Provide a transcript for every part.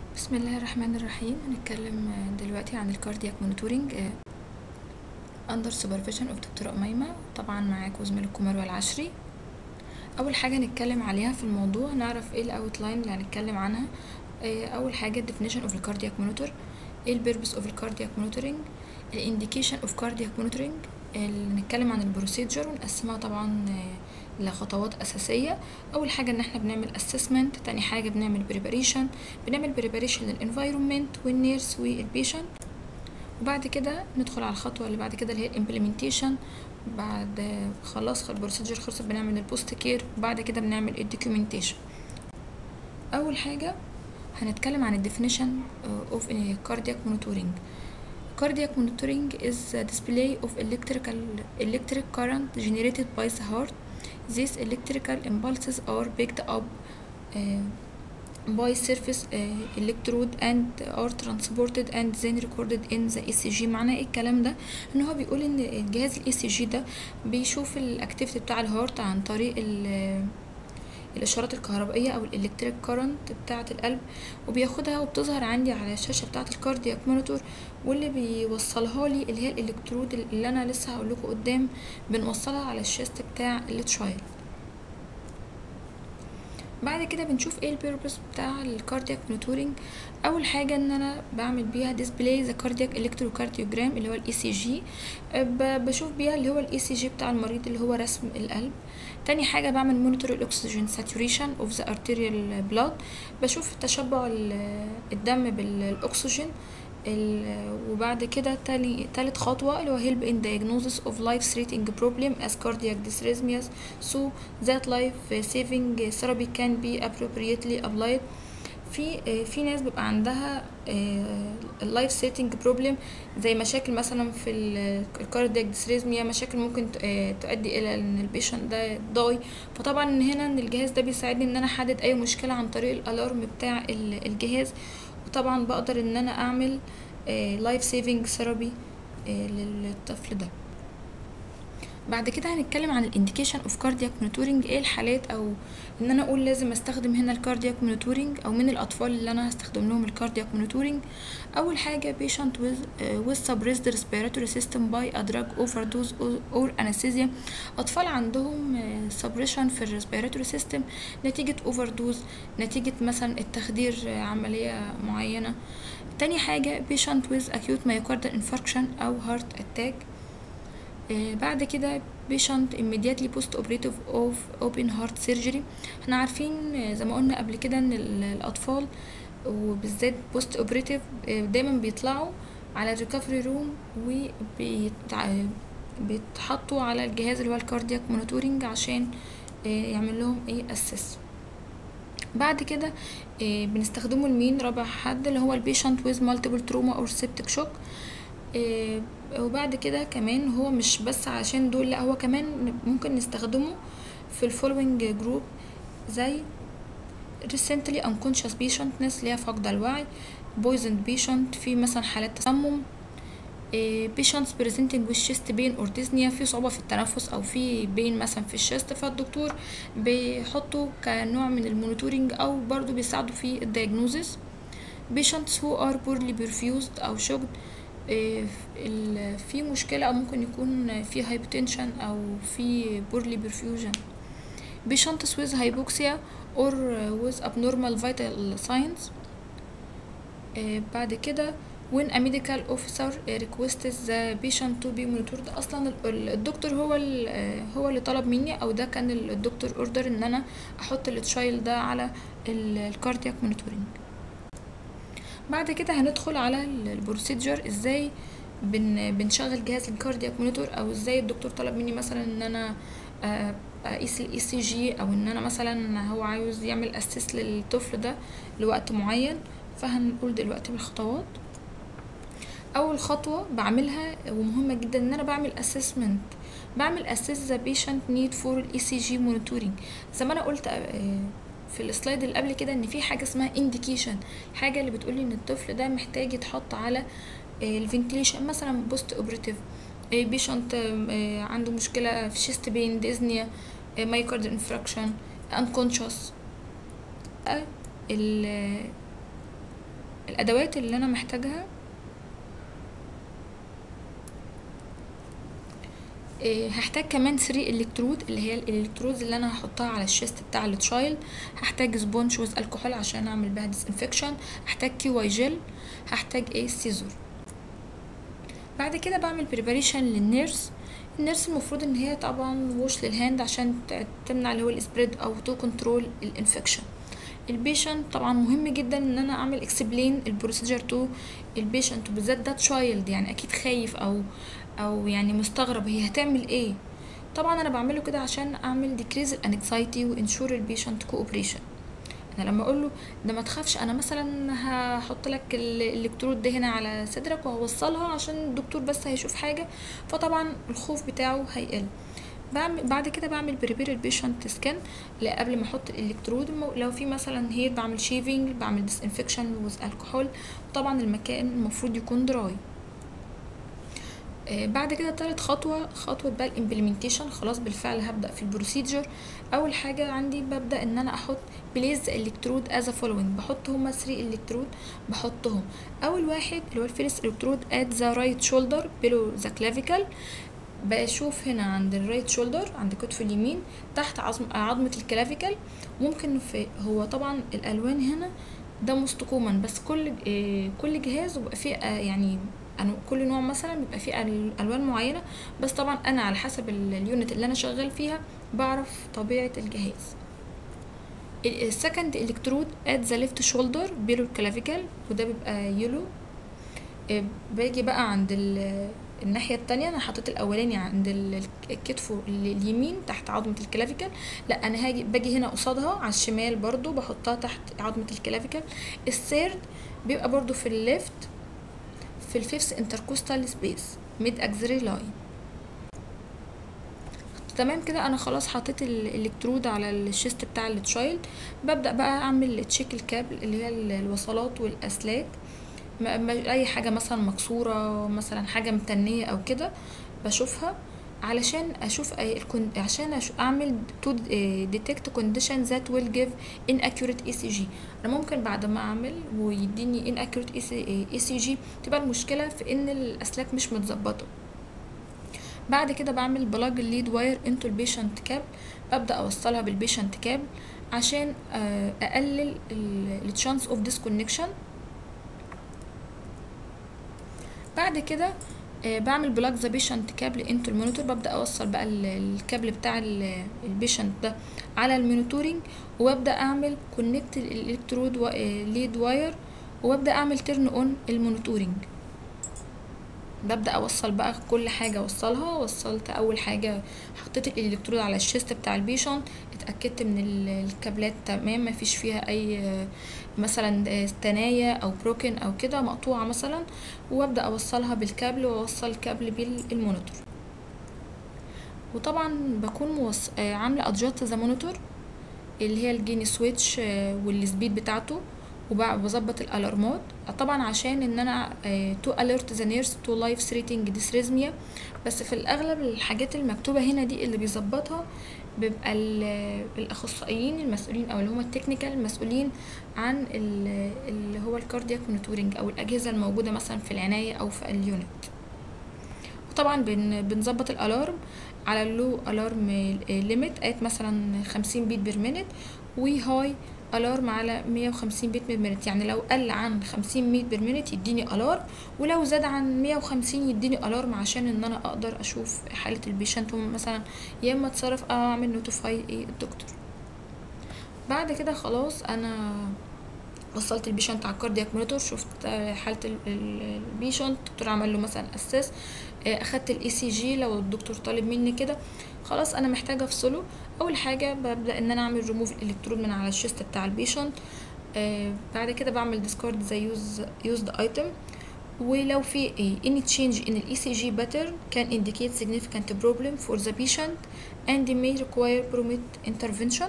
بسم الله الرحمن الرحيم هنتكلم دلوقتي عن الكاردياك مونيتورنج اندر سوبرفيجن اوف دكتور اميمه طبعا معاكم زميلكم مروه العشري اول حاجه نتكلم عليها في الموضوع نعرف ايه الاوتلاين اللي هنتكلم عنها اول حاجه definition اوف الكاردياك مونيتور ايه البيربس اوف الكاردياك مونيتورنج الانديكيشن اوف كاردياك مونيتورنج نتكلم عن البروسيجر ونقسمها طبعا لخطوات اساسيه اول حاجه ان احنا بنعمل اسسمنت تاني حاجه بنعمل بريباريشن بنعمل بريباريشن للانفايرمنت والنيرس والبيشنت وبعد كده ندخل على الخطوه اللي بعد كده اللي هي الامبلمنتيشن بعد خلاص البروسيجر خلصت بنعمل البوست كير وبعد كده بنعمل الدوكيومنتيشن اول حاجه هنتكلم عن الديفينيشن اوف cardiac monitoring cardiac monitoring is a display of electrical electric current generated by the heart these electrical impulses are picked up uh, by surface uh, electrode and are transported and then recorded in the ECG معناه ايه الكلام ده ان هو بيقول ان الجهاز الاي سي جي ده بيشوف الاكتيفيتي بتاع الهارت عن طريق الاشارات الكهربائيه او الالكتريك كارنت بتاعه القلب وبياخدها وبتظهر عندي على الشاشه بتاعه الكاردياك مونيتور واللي بيوصلها لي اللي هي الالكترود اللي انا لسه هقول لكم قدام بنوصلها على الشاست بتاع التشايلد بعد كده بنشوف ايه البيربس بتاع الكاردياك مونيتورنج اول حاجه ان انا بعمل بيها ديسبلاي ذا كاردياك الكتروكارديوجرام اللي هو الاي سي جي بشوف بيها اللي هو الاي سي جي بتاع المريض اللي هو رسم القلب تاني حاجة بعمل مونيتور الاكسجين ساتوريشن اوف ذا ارتيريال بلاد بشوف تشبع الدم بالاكسجين وبعد كده تاني تالت خطوة اللي هو help in diagnosis of life threatening problem as cardiac dysrhythmias so that life saving therapy can be appropriately applied في في ناس بيبقى عندها اللايف سيتنج بروبلم زي مشاكل مثلا في الكاردياك ديسريزميا مشاكل ممكن تؤدي الى ان البيشنت ده ضاي فطبعا هنا ان الجهاز ده بيساعدني ان انا احدد اي مشكله عن طريق الالارم بتاع الجهاز وطبعا بقدر ان انا اعمل لايف سيفنج ثيرابي للطفل ده بعد كده هنتكلم عن الانديكيشن اوف كاردياك مونيتورنج ايه الحالات او ان انا اقول لازم استخدم هنا الكاردياك مونيتورنج او من الاطفال اللي انا هستخدم لهم الكاردياك مونيتورنج اول حاجه patient with uh, with suppressed respiratory system by a drug overdose or anesthesia اطفال عندهم uh, suppression في الريسبيراتوري سيستم نتيجه overdose نتيجه مثلا التخدير عمليه معينه تاني حاجه patient with acute myocardial infarction او heart attack آه بعد كده patient immediately post operative of open heart surgery احنا عارفين زي ما قلنا قبل كده ان الاطفال وبالذات post operative دايما بيطلعوا على الريكفري روم وبيتحطوا على الجهاز اللي هو الكاردياك مونيتورنج عشان يعمل لهم ايه اسس بعد كده بنستخدمه لمين رابع حد اللي هو البيشنت with multiple trauma or septic shock إيه وبعد كده كمان هو مش بس عشان دول لا هو كمان ممكن نستخدمه في الفولوينج جروب زي recently unconscious patient ناس ليها فقد الوعي poisoned patient في مثلا حالات تسمم إيه patients presenting with chest pain or dyspnea في صعوبة في التنفس أو في بين مثلا في الشست فالدكتور بيحطه كنوع من المونيتورنج أو برضو بيساعدوا في الدياجنوزيس patients who are poorly perfused أو shocked في مشكلة أو ممكن يكون في هايبوتنشن أو في بورلي برفيوجن patients with hypoxia or with abnormal vital signs بعد كده when a medical officer requests the patient to be monitored اصلا الدكتور هو هو اللي طلب مني او ده كان الدكتور اوردر ان انا احط التشايلد ده على الكاردياك مونيتورنج بعد كده هندخل على البروسيجر ازاي بن بنشغل جهاز الكاردياك مونيتور او ازاي الدكتور طلب مني مثلا ان انا اقيس الاي سي جي او ان انا مثلا هو عاوز يعمل اسيس للطفل ده لوقت معين فهنقول دلوقتي بالخطوات اول خطوه بعملها ومهمه جدا ان انا بعمل اسسمنت بعمل اسيس ذا بيشنت نيد فور الاي سي جي مونيتورنج زي ما انا قلت في السلايد اللي قبل كده ان في حاجه اسمها انديكيشن الحاجه اللي بتقولي ان الطفل ده محتاج يتحط على الفنتيليشن مثلا بوست اوبريتيف بيشنت عنده مشكله في شيست بين ديزنيا مايكارد انفراكشن انكونشس الادوات اللي انا محتاجها إيه، هحتاج كمان 3 الكترود اللي هي الالكترودز اللي انا هحطها على الشيست بتاع التشايلد هحتاج سبونج وز الكحول عشان اعمل بيها ديسانفكشن هحتاج كي واي جل هحتاج ايه سيزور بعد كده بعمل بريباريشن للنيرس النيرس المفروض ان هي طبعا ووش للهاند عشان ت- تمنع اللي هو السبريد او تو كنترول الانفكشن البيشنت طبعا مهم جدا ان انا اعمل اكسبلين البروسيجر تو البيشنت وبالذات ده تشايلد يعني اكيد خايف او او يعني مستغرب هي هتعمل ايه طبعا انا بعمله كده عشان اعمل ديكريز الانكزايتي وانشور البيشنت كوبريشن انا لما اقول له ده ما تخافش انا مثلا هحط لك ال- الالكترود ده هنا على صدرك وهوصلها عشان الدكتور بس هيشوف حاجه فطبعا الخوف بتاعه هيقل بعمل بعد كده بعمل بريبير البيشنت سكان قبل ما احط الالكترود مو- لو في مثلا هير بعمل شيفنج بعمل ديسانفكشن وز الكحول طبعا المكان المفروض يكون دراي آه، بعد كده تالت خطوة خطوة بقى الامبلمنتيشن خلاص بالفعل هبدأ في البروسيجر أول حاجة عندي ببدأ إن أنا أحط بليز الكترود از فولوينج بحط هما 3 الكترود بحطهم أول واحد اللي هو الفيرست الكترود at the right shoulder below the clavicle بشوف هنا عند الرايت شولدر عند كتف اليمين تحت عظم عظمة الكلافيكل ممكن في هو طبعا الألوان هنا ده مستقوما بس كل آه، كل جهاز بيبقى فيه آه، يعني أنو- كل نوع مثلا بيبقى فيه أل- الوان معينه بس طبعا انا على حسب ال- اليونت اللي انا شغال فيها بعرف طبيعه الجهاز السكند الكترود at the left shoulder below الكلافيكل وده بيبقى يلو باجي بقى عند ال- الناحية التانية انا حطيت الاولاني عند ال- الكتف ال- اليمين تحت عظمة الكلافيكل لا انا هاجي باجي هنا قصادها على الشمال برضو بحطها تحت عظمة الكلافيكل الثيرد بيبقى برضو في الليفت في الفيفث انتركوستال سبيس ميد اكزري لاين تمام كده انا خلاص حطيت ال- الالكترود على الشيست بتاع التشايلد ببدا بقى اعمل تشيك الكابل اللي هي ال- الوصلات والاسلاك ما ما- اي حاجه مثلا مكسوره مثلا حاجه متنيه او كده بشوفها علشان اشوف أي الكون عشان أش... اعمل تو ديتكت كونديشن ذات ويل جيف inaccurate اي سي جي انا ممكن بعد ما اعمل ويديني inaccurate اي سي جي تبقى المشكله في ان الاسلاك مش متظبطه بعد كده بعمل بلاج الليد واير انتو البيشنت كاب ببدا اوصلها بالبيشنت كاب عشان آه، اقلل التشانس اوف ديسكونكشن بعد كده آه، بعمل بلاج ذا بيشنت كابل انتو المونيتور ببدا اوصل بقى ال- الكابل بتاع ال- البيشنت ده على المونيتورنج وببدا اعمل كونكت الالكترود ليد واير وببدا اعمل تيرن اون المونيتورنج ببدا اوصل بقى كل حاجه اوصلها وصلت اول حاجه حطيت الالكترود على الشيست بتاع البيشنت اتاكدت من ال- الكابلات تمام مفيش فيها اي آه، مثلا آه، تناية او بروكن او كده مقطوعه مثلا وابدا اوصلها بالكابل واوصل الكابل بالمونيتور وطبعا بكون موص... آه، عامله ادجات ذا مونيتور اللي هي الجيني سويتش آه، والسبيد بتاعته وبظبط الالارمات طبعا عشان ان انا تو اليرت ذا نيرس تو لايف ثريتنج ديسريزميا بس في الاغلب الحاجات المكتوبه هنا دي اللي بيظبطها بيبقى ال- الاخصائيين المسؤولين او اللي هم التكنيكال المسؤولين عن ال- اللي هو الكاردياك مونيتورنج او الاجهزه الموجوده مثلا في العنايه او في اليونت وطبعا بن بنظبط الالارم على اللو الارم ليميت ات مثلا خمسين بيت بير مينت وهاي الارم على مية وخمسين بيت بير مينت يعني لو قل عن خمسين بيت بير مينت يديني الارم ولو زاد عن مية وخمسين يديني الارم عشان ان انا اقدر اشوف حالة البيشنت مثلا يا اما اتصرف او اعمل نوتيفاي ايه الدكتور بعد كده خلاص انا وصلت البيشنت على الكاردياك مونيتور شفت آه، حاله ال- ال- البيشنت الدكتور عمل له مثلا اساس اخدت الاي سي جي لو الدكتور طالب مني كده خلاص انا محتاجه افصله اول حاجه ببدا ان انا اعمل ريموف الالكترود من على الشيست بتاع البيشنت آه بعد كده بعمل ديسكارد ذا يوز يوزد ايتم ولو في ايه any change in ال ECG pattern can indicate significant problem for the patient and may require prompt intervention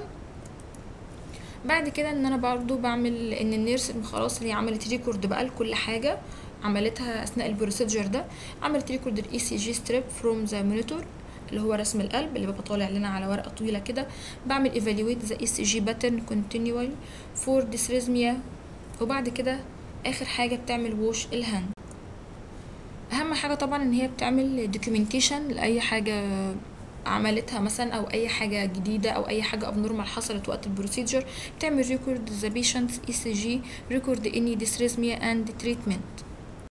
بعد كده ان انا برضو بعمل ان النيرس خلاص اللي عملت ريكورد بقى لكل حاجه عملتها اثناء البروسيجر ده عملت ريكورد الاي سي جي ستريب فروم ذا مونيتور اللي هو رسم القلب اللي بيبقى طالع لنا على ورقه طويله كده بعمل ايفالويت ذا اي سي جي باترن كونتينيوال فور ديسريزميا وبعد كده اخر حاجه بتعمل ووش الهاند اهم حاجه طبعا ان هي بتعمل دوكيومنتيشن لاي حاجه عملتها مثلا او اي حاجه جديده او اي حاجه ابنورمال حصلت وقت البروسيجر بتعمل ريكورد ذا بيشنتس اي سي جي ريكورد اني ديسريزميا اند تريتمنت